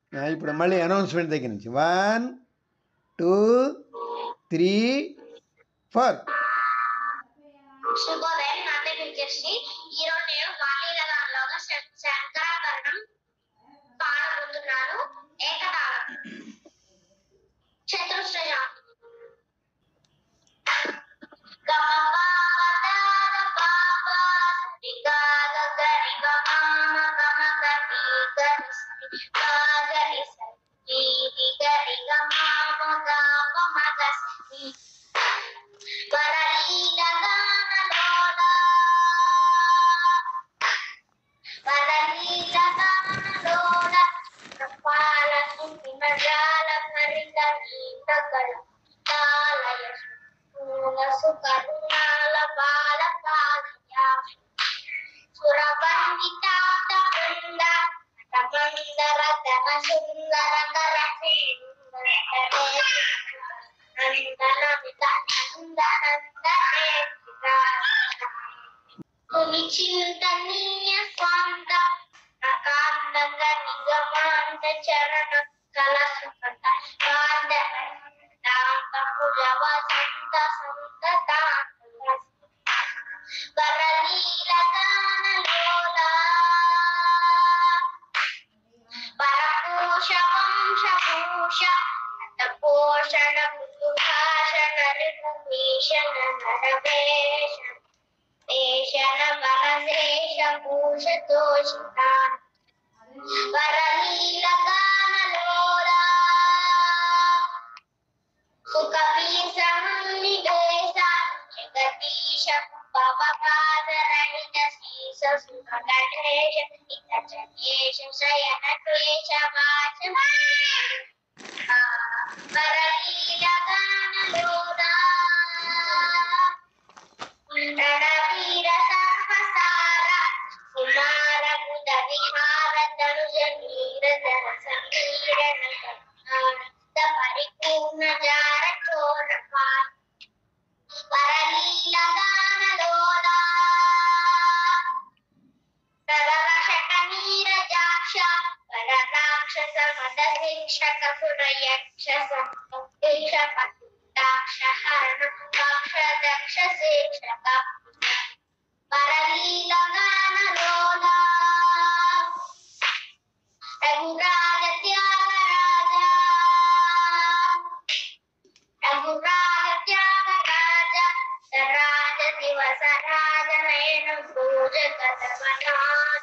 ఆ, ఇప్పుడు మళ్ళీ అనౌన్స్మెంట్ దగ్గర నుంచి వన్ టూ త్రీ ఫోర్ శుభోదయం నా పేరు విజయశ్రీ ఈ రోజు నేను బాలీల దానిలోగా శంకరాభరణం పాడబోతున్నాను ఏకతాళం చతుశ్రజ గమ పాప దాద పాప సరి గాగ గరి గమామ గమ గరి గరి సరి గాగరి సరి రి గరి గమామ గామ మగ సరి వరలీలగానలోల వరలీలగానలోల కపాల సుఖిమజాల భరిత గీతగల తాలయ మూల సుకరుణాల బాల పాలయ సురబంధితాత బృంద రమందర ధన సుందర కర చింతనీయ స్వాంత అకాంతంగ నిగమాంత చరణ కలసుకత కాంద భుజవ సంత సంత వరలీల గానలోల పరపోష వంశభూష పోషణ కుతుభాషణ రిపుభీషణ నరవేష వేషణ వరశేష భూషతోషిత వరలీల గానలోల సుఖవీసన్నివేశ జగదీశ భవపాదరహిత శ్రీశ సుఖగణేశ ఇతచకేశ శయన క్లేశ వాచ వరలీల గానలోల రణవీర సహసార కుమార బుధ విహార ధనుజ నీర ధర సమీరణ పరిపూర్ణ జార చోర వరలీల గానలోల ప్రదర్శక నీరజాక్ష వర రాక్షస మద శిక్షక సుర యక్ష సంక్ష పక్ష హరణ పక్ష దక్ష శిక్షక వరలీల గానలోల రఘురాజ త్యాగరాజ రఘురాజ త్యాగరాజ రాజ దివస రాజ నయన భోజ గతవనాయ